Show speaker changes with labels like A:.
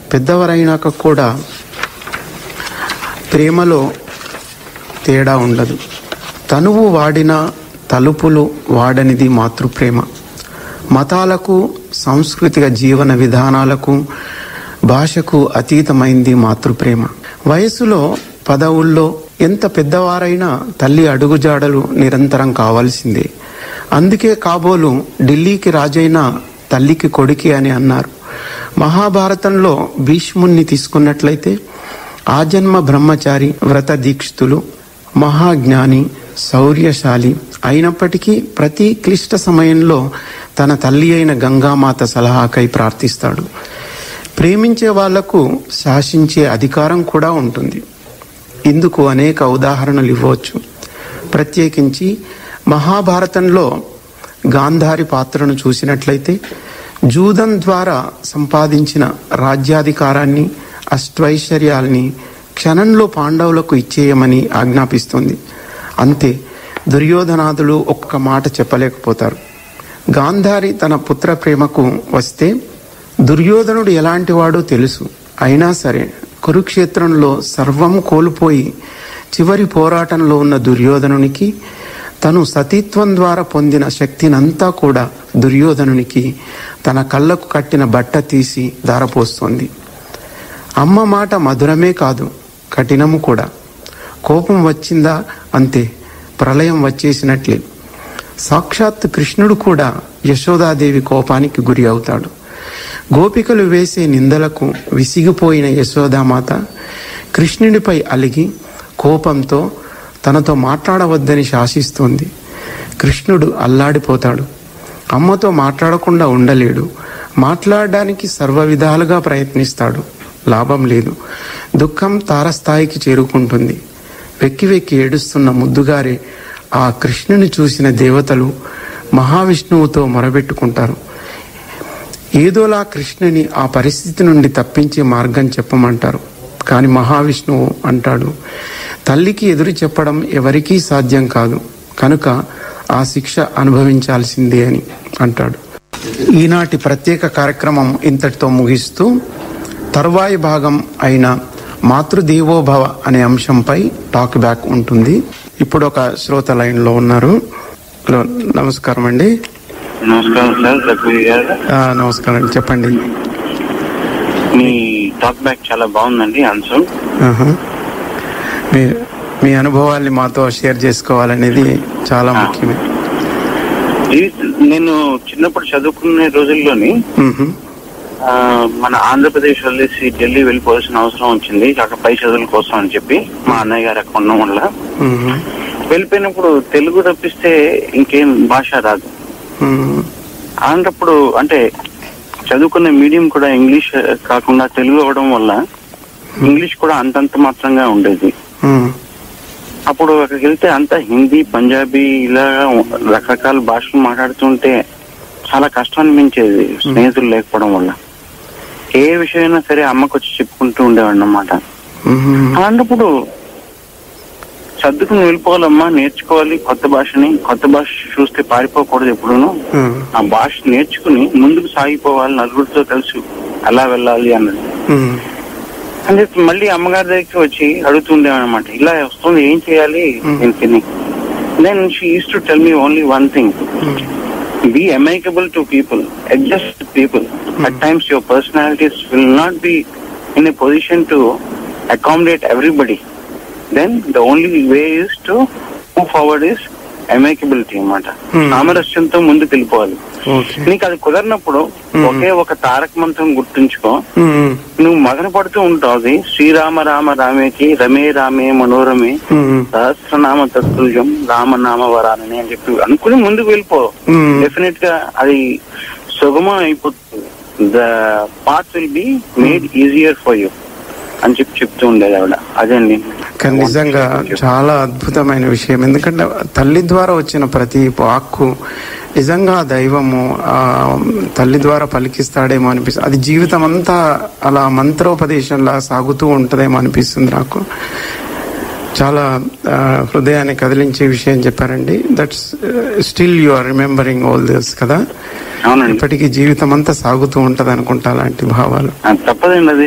A: పెద్దవారైనాక కూడా ప్రేమలో తేడా ఉండదు తనువు వాడిన తలుపులు వాడనిది మాతృప్రేమ మతాలకు సాంస్కృతిక జీవన విధానాలకు భాషకు అతీతమైంది మాతృప్రేమ వయసులో పదవుల్లో ఎంత పెద్దవారైనా తల్లి అడుగుజాడలు నిరంతరం కావాల్సిందే అందుకే కాబోలు ఢిల్లీకి రాజైన తల్లికి కొడుకి అని అన్నారు మహాభారతంలో భీష్ముణ్ణి తీసుకున్నట్లయితే ఆజన్మ బ్రహ్మచారి వ్రత దీక్షితులు మహాజ్ఞాని శౌర్యశాలి అయినప్పటికీ ప్రతి క్లిష్ట సమయంలో తన తల్లి అయిన గంగామాత సలహాకై ప్రార్థిస్తాడు ప్రేమించే వాళ్లకు శాసించే అధికారం కూడా ఉంటుంది ఇందుకు అనేక ఉదాహరణలు ఇవ్వచ్చు ప్రత్యేకించి మహాభారతంలో గాంధారి పాత్రను చూసినట్లయితే జూదం ద్వారా సంపాదించిన రాజ్యాధికారాన్ని అష్టైశ్వర్యాల్ని క్షణంలో పాండవులకు ఇచ్చేయమని ఆజ్ఞాపిస్తుంది అంతే దుర్యోధనాదులు ఒక్క మాట చెప్పలేకపోతారు గాంధారి తన పుత్ర ప్రేమకు వస్తే దుర్యోధనుడు ఎలాంటి వాడో తెలుసు అయినా సరే కురుక్షేత్రంలో సర్వం కోల్పోయి చివరి పోరాటంలో ఉన్న దుర్యోధనునికి తను సతీత్వం ద్వారా పొందిన శక్తినంతా కూడా దుర్యోధనునికి తన కళ్ళకు కట్టిన బట్ట తీసి దారపోస్తోంది అమ్మ మాట మధురమే కాదు కఠినము కూడా కోపం వచ్చిందా అంతే ప్రళయం వచ్చేసినట్లే సాక్షాత్ కృష్ణుడు కూడా యశోదాదేవి కోపానికి గురి అవుతాడు గోపికలు వేసే నిందలకు విసిగిపోయిన యశోదామాత కృష్ణుడిపై అలిగి కోపంతో తనతో మాట్లాడవద్దని శాసిస్తోంది కృష్ణుడు అల్లాడిపోతాడు అమ్మతో మాట్లాడకుండా ఉండలేడు మాట్లాడడానికి సర్వ విధాలుగా ప్రయత్నిస్తాడు లాభం లేదు దుఃఖం తారస్థాయికి చేరుకుంటుంది వెక్కి వెక్కి ఏడుస్తున్న ముద్దుగారే ఆ కృష్ణుని చూసిన దేవతలు మహావిష్ణువుతో మొరబెట్టుకుంటారు ఏదోలా కృష్ణుని ఆ పరిస్థితి నుండి తప్పించే మార్గం చెప్పమంటారు కానీ మహావిష్ణువు అంటాడు తల్లికి ఎదురు చెప్పడం ఎవరికీ సాధ్యం కాదు కనుక ఆ శిక్ష అనుభవించాల్సిందే అని అంటాడు ఈనాటి ప్రత్యేక కార్యక్రమం ఇంతటితో ముగిస్తూ తర్వాయి భాగం అయిన మాతృదేవోభవ అనే అంశంపై టాక్ బ్యాక్ ఉంటుంది ఇప్పుడు ఒక శ్రోత లైన్లో ఉన్నారు హలో నమస్కారం అండి
B: నమస్కారం సార్ రఘువీర్ గారు
A: ఆ, నమస్కారం అండి చెప్పండి
B: మీ టాక్ బ్యాక్ చాలా బాగుందండి అంశం
A: ఆహా. మీ మీ అనుభవాల్ని మాతో షేర్ చేసుకోవాలనేది చాలా ముఖ్యమే
B: ఇది నేను చిన్నప్పుడు చదువుకునే రోజుల్లోని
A: మ్హూ.
B: ఆ, మన ఆంధ్రప్రదేశ్ వదిలేసి ఢిల్లీ వెళ్ళిపోవాల్సిన అవసరం వచ్చింది అక్కడ పై చదువుల కోసం అని చెప్పి మా అన్నయ్య గారు అక్కడ ఉండడం వల్ల
A: మ్హూ.
B: వెళ్ళిపోయినప్పుడు తెలుగు తప్పిస్తే ఇంకేం భాష రాదు
A: మ్మ్.
B: అలాంటప్పుడు అంటే చదువుకునే మీడియం కూడా ఇంగ్లీష్ కాకుండా తెలుగు అవ్వడం వల్ల ఇంగ్లీష్ కూడా అంతంత మాత్రంగా ఉండేది
A: మ్మ్.
B: అప్పుడు అక్కడికి వెళ్తే అంతా హిందీ పంజాబీ ఇలా రకరకాల భాషలు మాట్లాడుతుంటే చాలా కష్టం అనిపించేది స్నేహితులు లేకపోవడం వల్ల ఏ విషయమైనా సరే అమ్మకు వచ్చి చెప్పుకుంటూ ఉండేవాడు అన్నమాట
A: మ్హూ.
B: అలాంటప్పుడు సర్దుకుని వెళ్ళిపోవాలమ్మా నేర్చుకోవాలి కొత్త భాషని కొత్త భాష చూస్తే పారిపోకూడదు ఎప్పుడూను
A: మ్మ్.
B: ఆ భాష నేర్చుకుని ముందుకు సాగిపోవాలి నలుగురితో కలిసి అలా వెళ్ళాలి అన్నది
A: మ్మ్.
B: అని చెప్పి మళ్ళీ అమ్మగారి దగ్గరికి వచ్చి అడుగుతుండేవన్నమాట ఇలా వస్తుంది ఏం చేయాలి దీనికి then she used to tell me only one thing be amicable to people, adjust to people. At times, your personalities will not be in a position to accommodate everybody. Then the only way is to move forward is amicability అన్నమాట
A: Hmm.
B: సామరస్యంతో ముందుకు వెళ్ళిపోవాలి
A: okay
B: నీకు అది కుదరినప్పుడు ఒకే ఒక తారక మంత్రం గుర్తుంచుకో
A: మ్మ్.
B: నువ్వు మదన పడుతూ ఉంటావు అది శ్రీరామ రామ రామేకి రమే రామే మనోరమే
A: మ్మ్.
B: సహస్రనామ తత్తుల్యం రామనామ వరానని అని చెప్పి అనుకుని ముందుకు వెళ్ళిపో
A: మ్మ్.
B: డెఫినెట్ గా అది సుగమం అయిపోతుంది the path will be made easier for you అని చెప్పి చెప్తూ ఉండేది ఆవిడ అదండి
A: కానీ నిజంగా చాలా అద్భుతమైన విషయం ఎందుకంటే తల్లి ద్వారా వచ్చిన ప్రతి వాక్కు నిజంగా దైవము ఆ తల్లి ద్వారా పలికిస్తాడేమో అనిపిస్తుంది అది జీవితం అంతా అలా మంత్రోపదేశంలా సాగుతూ ఉంటుందేమో అనిపిస్తుంది నాకు చాలా ఆ, హృదయాన్ని కదిలించే విషయం చెప్పారండి that's still you are remembering all this కదా
B: అవునండి
A: ఇప్పటికీ జీవితం అంతా సాగుతూ ఉంటది అనుకుంటా అలాంటి భావాలు
B: ఆ, తప్పదండి అది